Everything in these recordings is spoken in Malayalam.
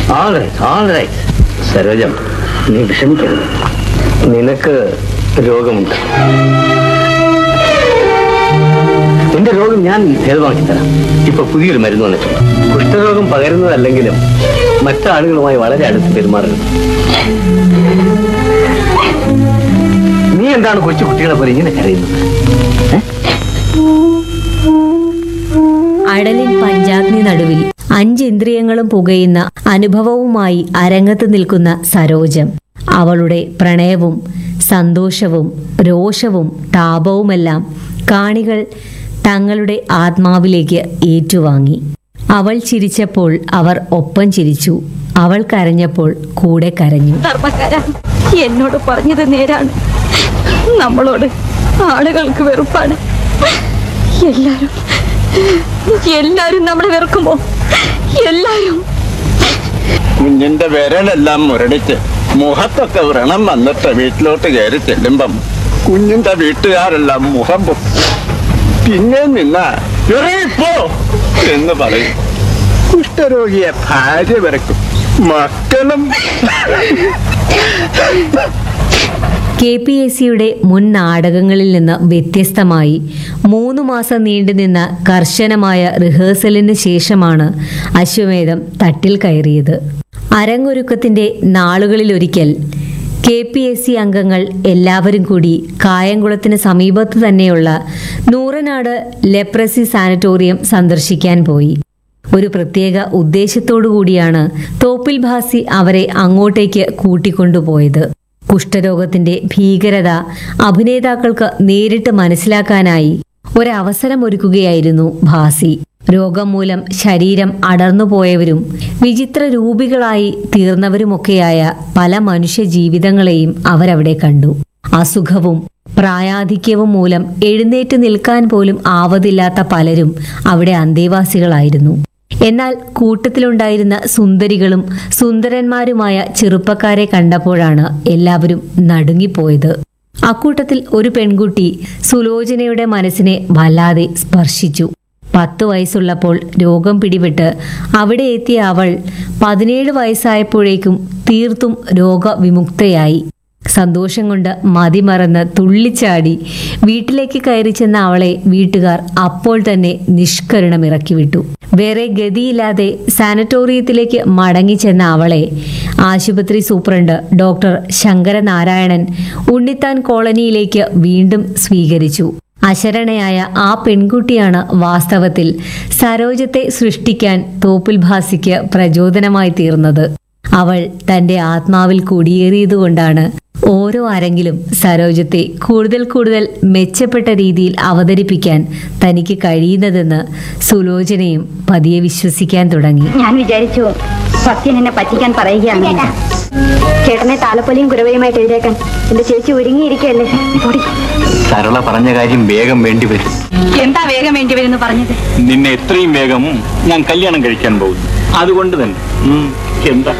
All right, all right. സരോജം നീ വിഷമിക്കരുത് നിനക്ക് രോഗമുണ്ട് നിന്റെ രോഗം ഞാൻ ഭേദമാക്കി തരാം ഇപ്പൊ പുതിയൊരു മരുന്ന് വന്നിട്ടുണ്ട് കുഷ്ഠരോഗം പകരുന്നതല്ലെങ്കിലും മറ്റാളുകളുമായി വളരെ അടുത്ത് പെരുമാറുന്നത് നീ എന്താണ് കൊച്ചു കുട്ടികളെ പോലെ ഇങ്ങനെ കരയുന്നത് ഏ? അടലിൻ പഞ്ചാഗ്നി നടുവിൽ അഞ്ചിന്ദ്രിയങ്ങളും പുകയുന്ന അനുഭവവുമായി അരങ്ങത്ത് നിൽക്കുന്ന സരോജം അവളുടെ പ്രണയവും സന്തോഷവും രോഷവും താപവുമെല്ലാം കാണികൾ തങ്ങളുടെ ആത്മാവിലേക്ക് ഏറ്റുവാങ്ങി അവൾ ചിരിച്ചപ്പോൾ അവർ ഒപ്പം ചിരിച്ചു അവൾ കരഞ്ഞപ്പോൾ കൂടെ കരഞ്ഞു ധർമ്മക്കാര എന്നോട് പറഞ്ഞത് നേരാണ് നമ്മളോട് ആളുകൾക്ക് വെറുപ്പാണ് എല്ലാരും എല്ലാരും നമ്മളെ വെറുക്കുമോ എല്ലാരും കുഞ്ഞിന്റെ വിരലെല്ലാം മുരടിച്ച് മുഖത്തൊക്കെ വ്രണം വന്നിട്ട് വീട്ടിലോട്ട് കയറി ചെല്ലുമ്പം കുഞ്ഞിന്റെ വീട്ടുകാരെല്ലാം മുഖം പൊത്തി പിന്നെ നിന്ന "ഇറങ്ങിപ്പോ" എന്ന് പറയും കുഷ്ഠരോഗിയെ ഭാര്യ വരക്കും മക്കളും കെ പി എസ് സിയുടെ മുൻ നാടകങ്ങളിൽ നിന്ന് വ്യത്യസ്തമായി മൂന്ന് മാസം നീണ്ടുനിന്ന കർശനമായ റിഹേഴ്സലിന് ശേഷമാണ് അശ്വമേധം തട്ടിൽ കയറിയത് അരങ്ങൊരുക്കത്തിന്റെ നാളുകളിലൊരിക്കൽ കെ പി എസ് സി അംഗങ്ങൾ എല്ലാവരും കൂടി കായംകുളത്തിന് സമീപത്ത് തന്നെയുള്ള നൂറനാട് ലെപ്രസി സാനിറ്റോറിയം സന്ദർശിക്കാൻ പോയി ഒരു പ്രത്യേക ഉദ്ദേശത്തോടു കൂടിയാണ് തോപ്പിൽ ഭാസി അവരെ അങ്ങോട്ടേക്ക് കൂട്ടിക്കൊണ്ടുപോയത് കുഷ്ഠരോഗത്തിന്റെ ഭീകരത അഭിനേതാക്കൾക്ക് നേരിട്ട് മനസ്സിലാക്കാനായി ഒരവസരം ഒരുക്കുകയായിരുന്നു ഭാസി രോഗം മൂലം ശരീരം അടർന്നുപോയവരും വിചിത്ര രൂപികളായി തീർന്നവരുമൊക്കെയായ പല മനുഷ്യ ജീവിതങ്ങളെയും അവരവിടെ കണ്ടു അസുഖവും പ്രായാധിക്യവും മൂലം എഴുന്നേറ്റ് നിൽക്കാൻ പോലും ആവതില്ലാത്ത പലരും അവിടെ അന്തേവാസികളായിരുന്നു എന്നാൽ കൂട്ടത്തിലുണ്ടായിരുന്ന സുന്ദരികളും സുന്ദരന്മാരുമായ ചെറുപ്പക്കാരെ കണ്ടപ്പോഴാണ് എല്ലാവരും നടുങ്ങിപ്പോയത് അക്കൂട്ടത്തിൽ ഒരു പെൺകുട്ടി സുലോചനയുടെ മനസ്സിനെ വല്ലാതെ സ്പർശിച്ചു പത്തു വയസ്സുള്ളപ്പോൾ രോഗം പിടിപെട്ട് അവിടെ എത്തിയ അവൾ പതിനേഴ് വയസ്സായപ്പോഴേക്കും തീർത്തും രോഗവിമുക്തയായി സന്തോഷം കൊണ്ട് മതിമറന്ന് തുള്ളിച്ചാടി വീട്ടിലേക്ക് കയറി ചെന്ന അവളെ വീട്ടുകാർ അപ്പോൾ തന്നെ നിഷ്കരുണം ഇറക്കിവിട്ടു വേറെ ഗതിയില്ലാതെ സാനറ്റോറിയത്തിലേക്ക് മടങ്ങി ചെന്ന അവളെ ആശുപത്രി സൂപ്രണ്ട് ഡോക്ടർ ശങ്കരനാരായണൻ ഉണ്ണിത്താൻ കോളനിയിലേക്ക് വീണ്ടും സ്വീകരിച്ചു അശരണയായ ആ പെൺകുട്ടിയാണ് വാസ്തവത്തിൽ സരോജത്തെ സൃഷ്ടിക്കാൻ തോപ്പിൽ ഭാസിക്ക് പ്രചോദനമായി തീർന്നത് അവൾ തന്റെ ആത്മാവിൽ കുടിയേറിയതുകൊണ്ടാണ് ഓരോ ആരെങ്കിലും സരോജത്തെ കൂടുതൽ കൂടുതൽ മെച്ചപ്പെട്ട രീതിയിൽ അവതരിപ്പിക്കാൻ തനിക്ക് കഴിയുന്നതെന്ന് സുലോചനയും പതിയെ വിശ്വസിക്കാൻ തുടങ്ങി ഞാൻ വിചാരിച്ചു സത്യൻ എന്നെ പറ്റിക്കാൻ പറയുകയാണ് ചേട്ടനെ താലപ്പൊലിയും കുരവയുമായിട്ട് എഴുതേക്കാൻ എന്റെ ചേച്ചി ഒരുങ്ങിയിരിക്കല്ലേ പൊടി സരള പറഞ്ഞ കാര്യം വേഗം വേണ്ടി വരും എന്താ വേഗം വേണ്ടി വരുന്നു പറഞ്ഞത് നിന്നെ എത്രയും വേഗം ഞാൻ കല്യാണം കഴിക്കാൻ പോകുന്നു അതുകൊണ്ട് തന്നെ ഉം, എന്താ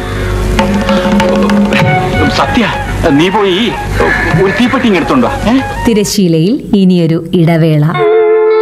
സത്യ നീ പോയി ഒരു തീപ്പെട്ടി എടുത്തോണ്ടോ ഏ തിരശീലയിൽ ഇനിയൊരു ഇടവേള